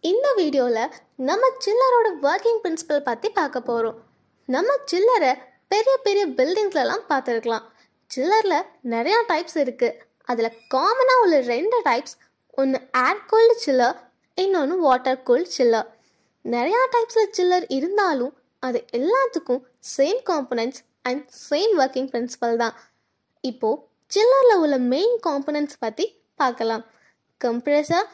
இந்த வீடியோவில் நம்ம சில்லரோட ஒர்க்கிங் பிரின்சிபல் பற்றி பார்க்க போகிறோம் நம்ம சில்லரை பெரிய பெரிய பில்டிங்ஸ்லலாம் பார்த்துருக்கலாம் சில்லரில் நிறையா டைப்ஸ் இருக்குது அதில் காமனாக உள்ள ரெண்டு டைப்ஸ் ஒன்று ஏர் கூல்டு சில்லர் இன்னொன்று வாட்டர் கூல்டு சில்லர் நிறையா டைப்ஸில் சில்லர் இருந்தாலும் அது எல்லாத்துக்கும் same components and same working principle தான் இப்போது சில்லரில் உள்ள மெயின் காம்பனன்ட்ஸ் பற்றி பார்க்கலாம் compressor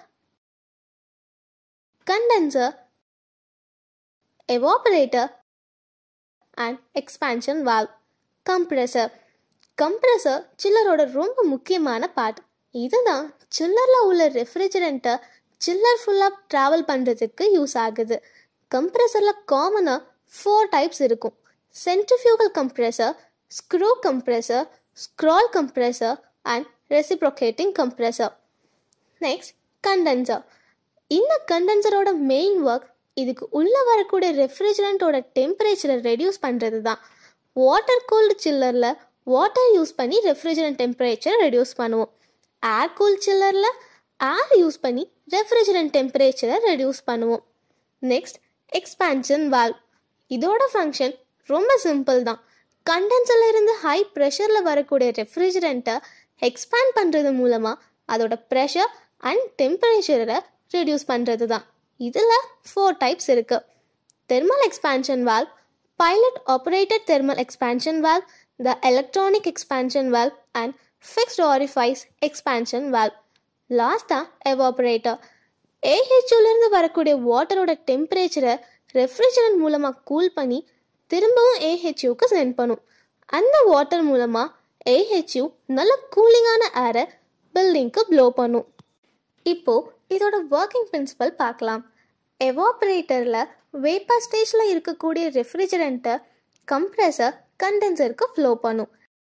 condenser, evaporator and expansion valve. compressor compressor சில்லரோட ரொம்ப முக்கியமான பார்ட் இதுதான் சில்லரில் உள்ள ரெஃப்ரிஜரண்ட்டை சில்லர் ஃபுல்லாக ட்ராவல் பண்ணுறதுக்கு யூஸ் ஆகுது கம்ப்ரெசரில் காமனாக ஃபோர் டைப்ஸ் இருக்கும் centrifugal compressor screw compressor scroll compressor and reciprocating compressor next condenser இந்த கண்டென்சரோட மெயின் ஒர்க் இதுக்கு உள்ளே வரக்கூடிய ரெஃப்ரிஜரண்ட்டோட டெம்பரேச்சரை ரெடியூஸ் பண்ணுறது தான் வாட்டர் கூல்டு சில்லரில் வாட்டர் யூஸ் பண்ணி ரெஃப்ரிஜரண்ட் டெம்பரேச்சர் ரெடியூஸ் பண்ணுவோம் ஏர் கூல் சில்லரில் ஏர் யூஸ் பண்ணி ரெஃப்ரிஜரண்ட் டெம்பரேச்சரை ரெடியூஸ் பண்ணுவோம் நெக்ஸ்ட் எக்ஸ்பான்ஷன் வால்வ் இதோட ஃபங்க்ஷன் ரொம்ப சிம்பிள் தான் கண்டென்சரில் இருந்து ஹை ப்ரெஷரில் வரக்கூடிய ரெஃப்ரிஜரண்ட்டை எக்ஸ்பேண்ட் பண்ணுறது மூலமாக அதோட ப்ரெஷர் அண்ட் டெம்பரேச்சரை ரெடியூஸ் பண்ணுறது தான் இதில் ஃபோர் டைப்ஸ் இருக்குது thermal expansion valve pilot operated thermal expansion valve the electronic expansion valve and fixed orifice expansion valve லாஸ்ட்டாக எவாபரேட்டர் ஏஹெச்யூலேருந்து வரக்கூடிய வாட்டரோட டெம்பரேச்சரை ரெஃப்ரிஜரண்ட் மூலமாக கூல் பண்ணி திரும்பவும் ஏஹெச்யூக்கு சென்ட் பண்ணும் அந்த வாட்டர் மூலமாக ஏஹெச்யூ நல்ல கூலிங்கான ஏரை பில்டிங்க்கு ப்ளோ பண்ணும் இப்போது இதோட ஒர்க்கிங் பிரின்சிபல் பார்க்கலாம் எவாப்ரேட்டரில் வேப்பர் ஸ்டேஜில் இருக்கக்கூடிய ரெஃப்ரிஜரண்ட்டை கம்ப்ரெசர் கண்டென்சருக்கு ஃப்ளோ பண்ணும்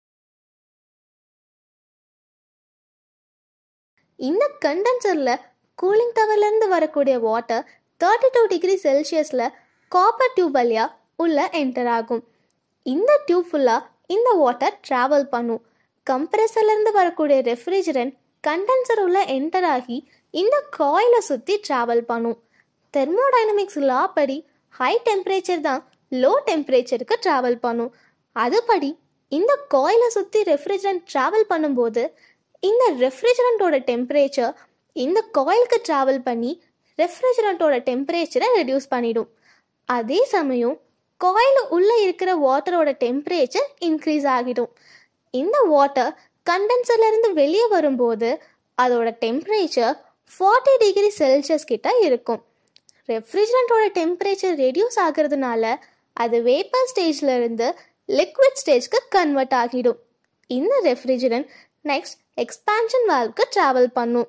இந்த கண்டென்சரில் கூலிங் டவர்லேருந்து வரக்கூடிய வாட்டர் தேர்ட்டி டூ டிகிரி செல்சியஸில் காப்பர் டியூப் வழியாக உள்ளே என்டர் ஆகும் இந்த டியூப் ஃபுல்லாக இந்த வாட்டர் ட்ராவல் பண்ணும் கம்ப்ரெசர்லேருந்து வரக்கூடிய ரெஃப்ரிஜரண்ட் கண்டென்சர் உள்ள என்டர் ஆகி இந்த காயிலை சுற்றி ட்ராவல் பண்ணும் தெர்மோடைனமிக்ஸ் லா படி ஹை டெம்பரேச்சர் தான் லோ டெம்பரேச்சருக்கு ட்ராவல் பண்ணும் அதுபடி இந்த காயிலை சுற்றி ரெஃப்ரிஜரண்ட் ட்ராவல் பண்ணும்போது இந்த ரெஃப்ரிஜரண்ட்டோட டெம்பரேச்சர் இந்த காயிலுக்கு ட்ராவல் பண்ணி ரெஃப்ரிஜரண்ட்டோட டெம்பரேச்சரை ரெடியூஸ் பண்ணிடும் அதே சமயம் காயில் உள்ளே இருக்கிற வாட்டரோட டெம்பரேச்சர் இன்க்ரீஸ் ஆகிடும் இந்த வாட்டர் கண்டென்சர்லேருந்து வெளியே வரும்போது அதோட டெம்பரேச்சர் ஃபார்ட்டி டிகிரி செல்சியஸ் கிட்ட இருக்கும் ரெஃப்ரிஜரண்ட்டோட டெம்பரேச்சர் ரெடியூஸ் ஆகிறதுனால அது வேப்பர் ஸ்டேஜில் இருந்து லிக்விட் ஸ்டேஜ்க்கு கன்வெர்ட் ஆகிடும் இந்த ரெஃப்ரிஜரண்ட் நெக்ஸ்ட் எக்ஸ்பான்ஷன் வால்வுக்கு ட்ராவல் பண்ணும்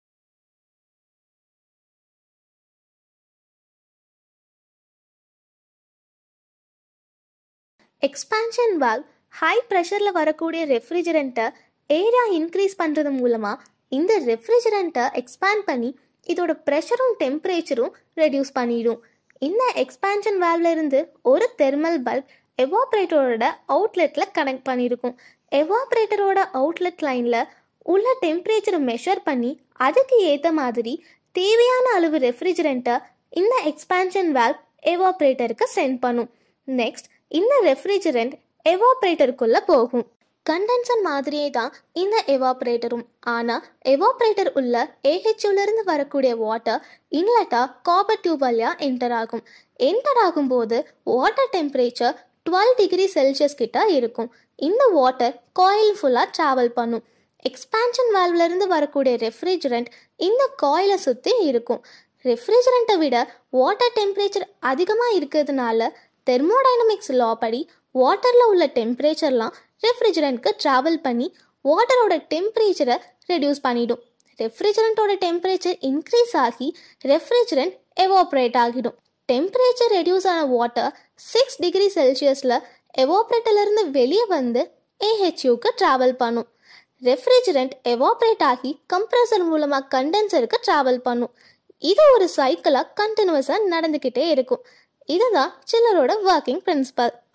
எக்ஸ்பான்ஷன் வால்வ் ஹை ப்ரெஷரில் வரக்கூடிய ரெஃப்ரிஜரண்ட்டை ஏரியா இன்க்ரீஸ் பண்ணுறது மூலமாக இந்த ரெஃப்ரிஜரண்ட்டை எக்ஸ்பேண்ட் பண்ணி இதோட ப்ரெஷரும் டெம்பரேச்சரும் ரெடியூஸ் பண்ணிடும் இந்த எக்ஸ்பான்ஷன் வேல்வ்ல இருந்து ஒரு தெர்மல் பல்ப் எவாப்ரேட்டரோட அவுட்லெட்டில் கனெக்ட் பண்ணியிருக்கும் எவாப்ரேட்டரோட அவுட்லெட் லைனில் உள்ள டெம்பரேச்சரை மெஷர் பண்ணி அதுக்கு ஏற்ற மாதிரி தேவையான அளவு ரெஃப்ரிஜரண்ட்டை இந்த எக்ஸ்பான்ஷன் வேல்வ் எவாப்ரேட்டருக்கு சென்ட் பண்ணும் நெக்ஸ்ட் இந்த ரெஃப்ரிஜரண்ட் எவாப்ரேட்டருக்குள்ளே போகும் கண்டென்சர் மாதிரியே தான் இந்த எவாப்ரேட்டரும் ஆனால் எவாப்ரேட்டர் உள்ள ஏஹெச்யூலேருந்து வரக்கூடிய வாட்டர் இன்லெட்டாக காப்பர் டியூப் வழியாக என்டர் ஆகும் என்டர் ஆகும்போது water temperature twelve degree Celsius கிட்ட இருக்கும் இந்த வாட்டர் காயில் ஃபுல்லாக ட்ராவல் பண்ணும் எக்ஸ்பான்ஷன் வால்வ்லேருந்து வரக்கூடிய ரெஃப்ரிஜரண்ட் இந்த காயிலை சுற்றி இருக்கும் ரெஃப்ரிஜரண்ட்டை விட வாட்டர் டெம்பரேச்சர் அதிகமாக இருக்கிறதுனால தெர்மோடைனமிக்ஸ் லா படி வாட்டரில் உள்ள டெம்பரேச்சர்லாம் ரெஃப்ரிஜரண்ட்க்கு ட்ராவல் பண்ணி வாட்டரோட டெம்பரேச்சரை ரெடியூஸ் பண்ணிடும் ரெஃப்ரிஜரண்ட்டோட டெம்பரேச்சர் இன்க்ரீஸ் ஆகி ரெஃப்ரிஜரண்ட் எவாப்ரேட் ஆகிடும் டெம்பரேச்சர் ரெடியூஸ் ஆன வாட்டர் சிக்ஸ் டிகிரி செல்சியஸில் எவாப்ரேட்டிலிருந்து வெளியே வந்து ஏஹெச்யூக்கு ட்ராவல் பண்ணும் ரெஃப்ரிஜரண்ட் எவாப்ரேட் ஆகி கம்ப்ரஸர் மூலமாக கண்டென்சருக்கு ட்ராவல் பண்ணும் இது ஒரு சைக்கிளாக கண்டினியூஸாக நடந்துக்கிட்டே இருக்கும் இதுதான் சில்லரோட ஒர்க்கிங் பிரின்சிபல்